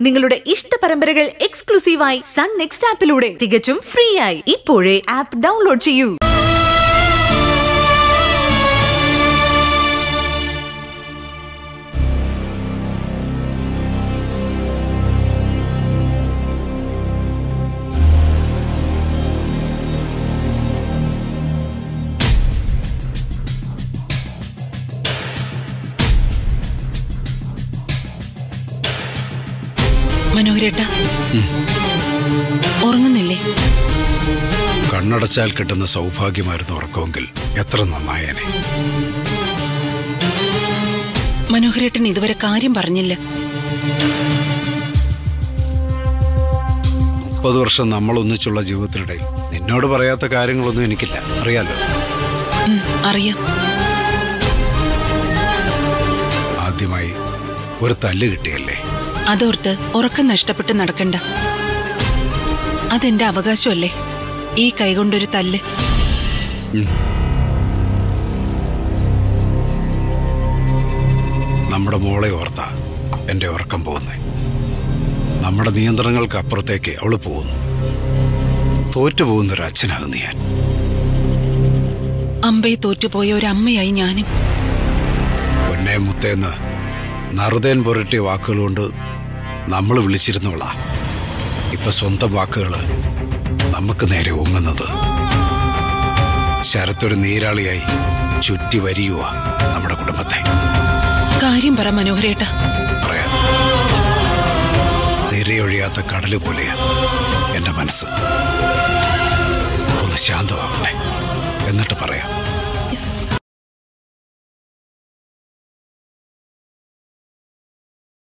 നിങ്ങളുടെ ഇഷ്ട പരമ്പരകൾ എക്സ്ക്ലൂസീവായി സൺ നെക്സ്റ്റ് ആപ്പിലൂടെ തികച്ചും ഫ്രീ ആയി ഇപ്പോഴേ ആപ്പ് ഡൗൺലോഡ് ചെയ്യൂ മനോഹരേട്ട ഉറങ്ങുന്നില്ലേ കണ്ണടച്ചാൽ കിട്ടുന്ന സൗഭാഗ്യമായിരുന്നു ഉറക്കമെങ്കിൽ എത്ര നന്നായേനെ മനോഹരേട്ടൻ ഇതുവരെ കാര്യം പറഞ്ഞില്ല മുപ്പത് വർഷം നമ്മൾ ഒന്നിച്ചുള്ള ജീവിതത്തിനിടയിൽ നിന്നോട് പറയാത്ത കാര്യങ്ങളൊന്നും എനിക്കില്ല അറിയാലോ ഉം, അറിയാം ആദ്യമായി ഒരു തല്ല് കിട്ടിയല്ലേ അതോർത്ത് ഉറക്കം നഷ്ടപ്പെട്ട് നടക്കണ്ട അതെന്റെ അവകാശമല്ലേ ഈ കൈകൊണ്ടൊരു തല്ല് നമ്മുടെ മോളെ ഓർത്താ എന്റെ ഉറക്കം പോകുന്നേ നമ്മുടെ നിയന്ത്രണങ്ങൾക്ക് അപ്പുറത്തേക്ക് അവള് പോകുന്നു തോറ്റു പോകുന്ന ഒരു അച്ഛനാകുന്നു ഞാൻ അമ്പയെ തോറ്റുപോയ ഒരു അമ്മയായി ഞാനും പൊന്നെ മുത്തേന്ന് നറുതേൻ പുരട്ടിയ വാക്കുകൾ കൊണ്ട് നമ്മൾ വിളിച്ചിരുന്നവളാ ഇപ്പൊ സ്വന്തം വാക്കുകൾ നമുക്ക് നേരെ ഓങ്ങുന്നത് ശരത്തൊരു നീരാളിയായി ചുറ്റി വരിയുക നമ്മുടെ കുടുംബത്തെ കാര്യം പറ മനോഹരേട്ട പറയാം നിരയൊഴിയാത്ത കടല് പോലെയാ എന്റെ മനസ്സ് ഒന്ന് ശാന്തമാവട്ടെ എന്നിട്ട് പറയാം